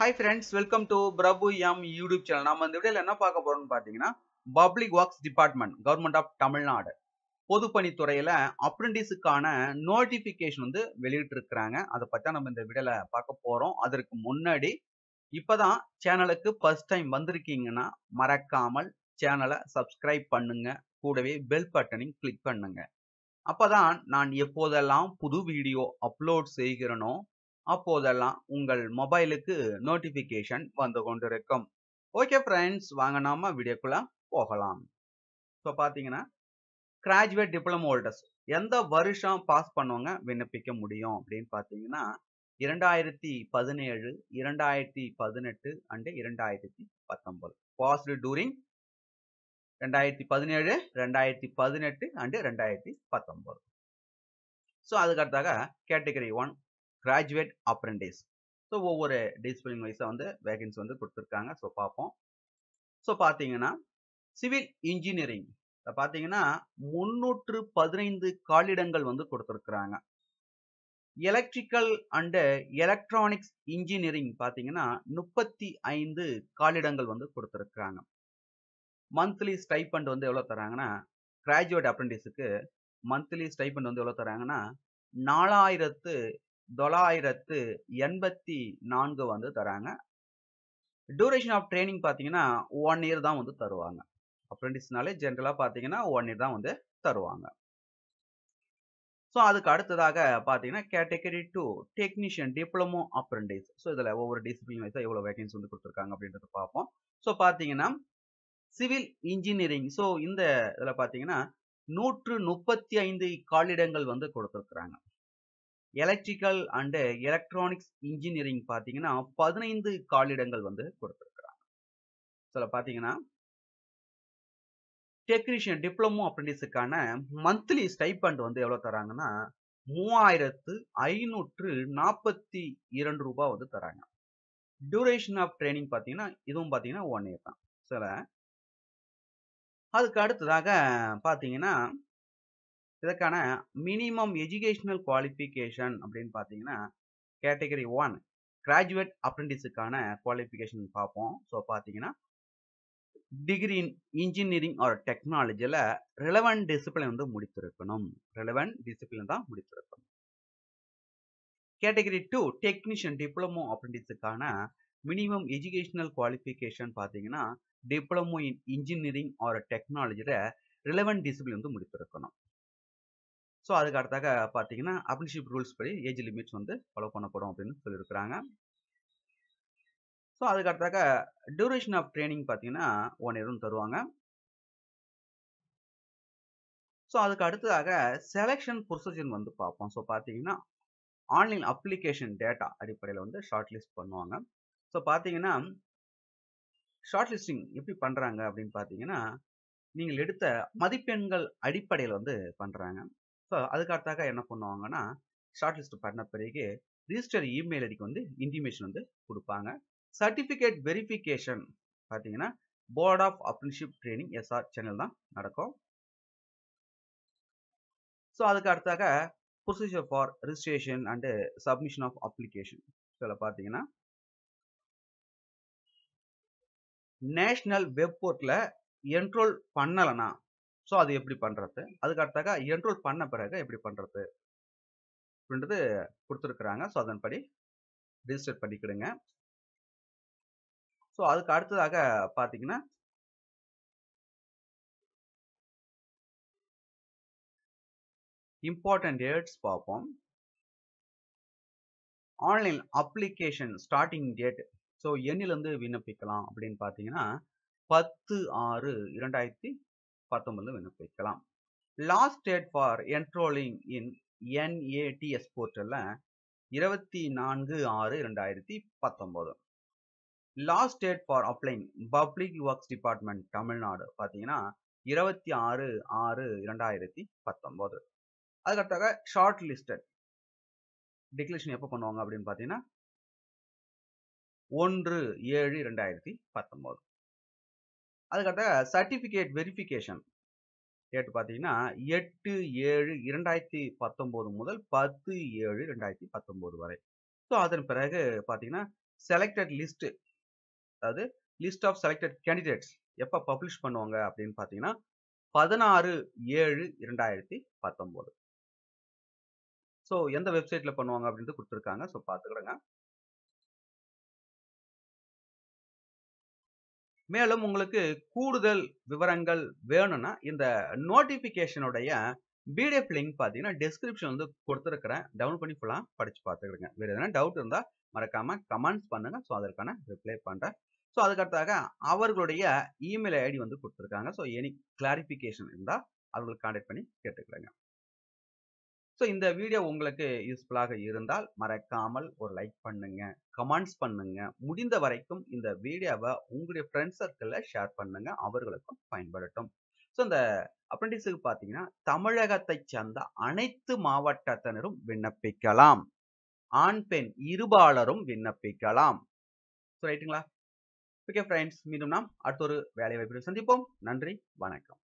hi friends welcome to Prabhu M YouTube channel நம்ம இந்த வீடியோவில் என்ன பார்க்க போறோம்னு பார்த்தீங்கன்னா public works department government of Tamil Nadu பொதுப்பணித்துறையில் அப்ரெண்டிஸுக்கான நோட்டிஃபிகேஷன் வந்து வெளியிட்டிருக்கிறாங்க அதை பற்றி நம்ம இந்த வீடியோவில் பார்க்க போகிறோம் அதற்கு முன்னாடி இப்போதான் சேனலுக்கு ஃபர்ஸ்ட் டைம் வந்திருக்கீங்கன்னா மறக்காமல் சேனலை சப்ஸ்கிரைப் பண்ணுங்க கூடவே பெல் பட்டனையும் கிளிக் பண்ணுங்க அப்பதான் நான் எப்போதெல்லாம் புது வீடியோ அப்லோட் செய்கிறேனோ அப்போதெல்லாம் உங்கள் மொபைலுக்கு நோட்டிஃபிகேஷன் வந்து கொண்டிருக்கும் ஓகே ஃப்ரெண்ட்ஸ் வாங்க நாம வீடியோக்குள்ள போகலாம் இப்போ பார்த்தீங்கன்னா கிராஜுவேட் டிப்ளமோ ஹோல்டர்ஸ் எந்த வருஷம் பாஸ் பண்ணவங்க விண்ணப்பிக்க முடியும் அப்படின்னு பார்த்தீங்கன்னா இரண்டாயிரத்தி பதினேழு இரண்டாயிரத்தி பதினெட்டு அண்டு இரண்டாயிரத்தி பத்தொன்பது பாஸ்டு டூரிங் ரெண்டாயிரத்தி பதினேழு ரெண்டாயிரத்தி பதினெட்டு அண்டு ரெண்டாயிரத்தி பத்தொன்பது ஸோ அதுக்கடுத்தாக category one graduate apprentice so ஒவ்வொரு டிசிப்ளின் வைஸாக வந்து வேகன்சி வந்து கொடுத்துருக்காங்க ஸோ பார்ப்போம் ஸோ பார்த்தீங்கன்னா சிவில் இன்ஜினியரிங் பார்த்தீங்கன்னா முன்னூற்று பதினைந்து காலிடங்கள் வந்து கொடுத்துருக்குறாங்க எலக்ட்ரிக்கல் அண்டு எலக்ட்ரானிக்ஸ் இன்ஜினியரிங் பார்த்தீங்கன்னா முப்பத்தி ஐந்து காலிடங்கள் வந்து கொடுத்துருக்குறாங்க மந்த்லி ஸ்டைபண்ட் வந்து எவ்வளோ தராங்கன்னா கிராஜுவேட் அப்ரெண்டிஸுக்கு மந்த்லி ஸ்டைபண்ட் வந்து எவ்வளோ தராங்கன்னா நாலாயிரத்து தொள்ளாயிரத்து எண்பத்தி நான்கு வந்து தராங்க டூரேஷன் ஆஃப் ட்ரைனிங் பார்த்தீங்கன்னா ஒன் இயர் தான் வந்து தருவாங்க அப்ரெண்டிஸ்னாலே ஜென்ரலாக பார்த்தீங்கன்னா ஒன் இயர் தான் வந்து தருவாங்க ஸோ அதுக்கு அடுத்ததாக பார்த்தீங்கன்னா category two technician diploma apprentice so இதில் ஒவ்வொரு டிசிப்ளின் வைஸாக எவ்வளோ வேகன்சி வந்து கொடுத்துருக்காங்க அப்படின்றத பார்ப்போம் ஸோ பார்த்தீங்கன்னா சிவில் இன்ஜினியரிங் ஸோ இந்த இதில் பார்த்தீங்கன்னா நூற்று முப்பத்தி ஐந்து காலிடங்கள் வந்து கொடுத்துருக்குறாங்க எலக்ட்ரிக்கல் அண்டு எலக்ட்ரானிக்ஸ் இன்ஜினியரிங் பார்த்தீங்கன்னா பதினைந்து காலிடங்கள் வந்து கொடுத்துருக்குறாங்க ஸோ பார்த்தீங்கன்னா டெக்னீஷியன் டிப்ளமோ அப்ரெண்டிஸுக்கான மந்த்லி ஸ்டைபண்ட் வந்து எவ்வளோ தராங்கன்னா மூவாயிரத்து ஐநூற்று நாற்பத்தி இரண்டு ரூபாய் வந்து தராங்க டியூரேஷன் ஆஃப் ட்ரைனிங் பார்த்தீங்கன்னா இதுவும் பார்த்தீங்கன்னா ஒன் இயர் தான் சில அதுக்கு அடுத்ததாக பார்த்தீங்கன்னா இதற்கான மினிமம் எஜுகேஷனல் குவாலிஃபிகேஷன் அப்படின்னு பார்த்தீங்கன்னா கேட்டகரி ஒன் கிராஜுவேட் அப்ரெண்டிஸுக்கான குவாலிஃபிகேஷன் பார்ப்போம் ஸோ பார்த்தீங்கன்னா டிகிரி இன் இன்ஜினியரிங் ஆர் டெக்னாலஜியில் ரிலவெண்ட் டிசிப்ளின் வந்து முடித்திருக்கணும் ரிலவெண்ட் டிசிப்ளின் தான் முடித்திருக்கணும் கேட்டகரி டூ டெக்னீஷியன் டிப்ளமோ அப்ரெண்டிஸுக்கான மினிமம் எஜுகேஷனல் குவாலிஃபிகேஷன் பார்த்தீங்கன்னா டிப்ளமோ இன் இன்ஜினியரிங் ஆர் டெக்னாலஜியில் ரிலவெண்ட் டிசிப்ளின் வந்து முடித்திருக்கணும் ஸோ அதுக்கு அடுத்தாக பார்த்தீங்கன்னா அப்ரெண்டிஷிப் ரூல்ஸ் படி ஏஜ் லிமிட்ஸ் வந்து ஃபாலோ பண்ணப்படும் அப்படின்னு சொல்லியிருக்கிறாங்க ஸோ அதுக்கு அடுத்தாக டியூரேஷன் ஆஃப் ட்ரைனிங் பார்த்தீங்கன்னா ஒன் இயரும் தருவாங்க ஸோ அதுக்கு அடுத்ததாக செலெக்ஷன் ப்ரொசீஜர் வந்து பார்ப்போம் ஸோ பார்த்தீங்கன்னா ஆன்லைன் அப்ளிகேஷன் டேட்டா அடிப்படையில் வந்து ஷார்ட் லிஸ்ட் பண்ணுவாங்க ஸோ பார்த்தீங்கன்னா ஷார்ட் லிஸ்டிங் எப்படி பண்ணுறாங்க அப்படின்னு பார்த்தீங்கன்னா நீங்கள் எடுத்த மதிப்பெண்கள் அடிப்படையில் வந்து பண்ணுறாங்க ஸோ அதுக்கு அடுத்தாக என்ன பண்ணுவாங்கன்னா ஷார்ட் லிஸ்ட் பண்ண பிறகு ரிஜிஸ்டர் இமெயில் ஐடிக்கு வந்து இன்டிமேஷன் வந்து கொடுப்பாங்க சர்டிஃபிகேட் வெரிஃபிகேஷன் பார்த்தீங்கன்னா board of apprenticeship training SR channel தான் நடக்கும் ஸோ அதுக்கு அடுத்தாக procedure for registration and submission of application இதில் பார்த்தீங்கன்னா நேஷ்னல் வெப் போர்ட்டில் என்ரோல் பண்ணலைன்னா ஸோ அது எப்படி பண்ணுறது அதுக்கு அடுத்தாக என்ரோல் பண்ண பிறகு எப்படி பண்ணுறது அப்படின்றது கொடுத்துருக்குறாங்க ஸோ அதன்படி ரிஜிஸ்டர் பண்ணிக்கிடுங்க ஸோ அதுக்கு அடுத்ததாக பார்த்தீங்கன்னா இம்பார்ட்டன்ட் டேட்ஸ் பார்ப்போம் online application starting date so எண்ணிலேருந்து விண்ணப்பிக்கலாம் அப்படின்னு பார்த்தீங்கன்னா பத்து ஆறு இரண்டாயிரத்தி பத்தொன்பது விண்ணப்பிக்கலாம் last date for enrolling in NATS போர்ட்டலில் இருபத்தி நான்கு ஆறு ரெண்டாயிரத்தி பத்தொம்போது last date for applying public works department Tamil Nadu பார்த்தீங்கன்னா இருபத்தி ஆறு ஆறு இரண்டாயிரத்தி பத்தொம்போது அதுக்கடுத்தாக ஷார்ட் லிஸ்டட் டிக்ளரேஷன் எப்போ பண்ணுவாங்க அப்படின்னு பார்த்தீங்கன்னா ஒன்று ஏழு ரெண்டாயிரத்தி பத்தொம்போது அதுக்கடுத்த சர்டிஃபிகேட் வெரிஃபிகேஷன் டேட் பார்த்தீங்கன்னா எட்டு ஏழு இரண்டாயிரத்தி பத்தொம்போது முதல் பத்து ஏழு ரெண்டாயிரத்தி பத்தொம்போது வரை ஸோ அதன் பிறகு பார்த்தீங்கன்னா செலக்டட் லிஸ்ட் அதாவது லிஸ்ட் ஆஃப் செலக்டட் கேண்டிடேட்ஸ் எப்போ பப்ளிஷ் பண்ணுவாங்க அப்படின்னு பார்த்தீங்கன்னா பதினாறு ஏழு இரண்டாயிரத்தி பத்தொம்போது ஸோ எந்த வெப்சைட்ல பண்ணுவாங்க அப்படின்ட்டு கொடுத்துருக்காங்க ஸோ பார்த்துக்கிடுங்க மேலும் உங்களுக்கு கூடுதல் விவரங்கள் வேணும்னா இந்த நோட்டிபிகேஷனுடைய பிடிஎஃப் லிங்க் பார்த்தீங்கன்னா டிஸ்கிரிப்ஷன் வந்து கொடுத்துருக்கிறேன் டவுன்லோட் பண்ணி ஃபுல்லாக படிச்சு பார்த்துக்கிடுங்க வேறு எதனா டவுட் இருந்தால் மறக்காம கமெண்ட்ஸ் பண்ணுங்க ஸோ அதற்கான ரிப்ளை பண்ணுறேன் ஸோ அதுக்கடுத்தாக அவர்களுடைய இமெயில் ஐடி வந்து கொடுத்துருக்காங்க ஸோ எனி கிளாரிஃபிகேஷன் இருந்தால் அவங்களுக்கு கான்டாக்ட் பண்ணி கேட்டுக்கிறேங்க ஸோ இந்த வீடியோ உங்களுக்கு யூஸ்ஃபுல்லாக இருந்தால் மறக்காமல் ஒரு லைக் பண்ணுங்க கமெண்ட்ஸ் பண்ணுங்க முடிந்த வரைக்கும் இந்த வீடியோவை உங்களுடைய ஃப்ரெண்ட்ஸ் சர்க்கிளில் ஷேர் பண்ணுங்க அவர்களுக்கும் பயன்படட்டும் ஸோ இந்த அப்ரெண்டிஸுக்கு பார்த்தீங்கன்னா தமிழகத்தை சேர்ந்த அனைத்து மாவட்டத்தினரும் விண்ணப்பிக்கலாம் ஆண் பெண் இருபாலரும் விண்ணப்பிக்கலாம் ஸோ ரைட்டுங்களா ஓகே ஃப்ரெண்ட்ஸ் மீண்டும் நாம் அடுத்த ஒரு வேலை வாய்ப்பில் சந்திப்போம் நன்றி வணக்கம்